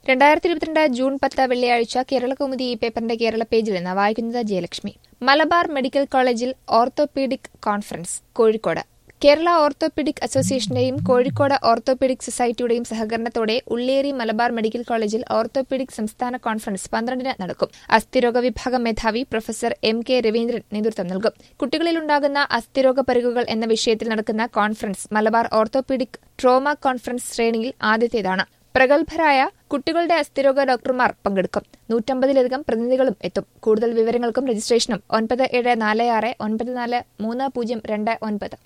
രണ്ടായിരത്തി ഇരുപത്തിരണ്ട് ജൂൺ പത്ത് വെള്ളിയാഴ്ച കേരളകൗമുദി ഈ പേപ്പറിന്റെ കേരള പേജിൽ നിന്ന് വായിക്കുന്നത് ജയലക്ഷ്മി മലബാർ മെഡിക്കൽ കോളേജിൽ orthopaedic conference Kozhikode Kerala orthopaedic അസോസിയേഷന്റെയും കോഴിക്കോട് ഓർത്തോപീഡിക് സൊസൈറ്റിയുടെയും സഹകരണത്തോടെ ഉള്ളേരി മലബാർ മെഡിക്കൽ കോളേജിൽ ഓർത്തോപീഡിക് സംസ്ഥാന കോൺഫറൻസ് പന്ത്രണ്ടിന് നടക്കും അസ്ഥിരോഗ വിഭാഗം മേധാവി പ്രൊഫസർ എം കെ രവീന്ദ്രൻ നേതൃത്വം നൽകും കുട്ടികളിലുണ്ടാകുന്ന അസ്ഥിരോഗ പരിക്കുകൾ എന്ന വിഷയത്തിൽ നടക്കുന്ന conference Malabar orthopaedic trauma conference ശ്രേണിയിൽ ആദ്യത്തേതാണ് പ്രഗത്ഭരായ കുട്ടികളുടെ അസ്ഥിരോഗ ഡോക്ടർമാർ പങ്കെടുക്കും നൂറ്റമ്പതിലധികം പ്രതിനിധികളും എത്തും കൂടുതൽ വിവരങ്ങൾക്കും രജിസ്ട്രേഷനും ഒൻപത് ഏഴ് നാല് ആറ് ഒൻപത് നാല് മൂന്ന് പൂജ്യം രണ്ട് ഒൻപത്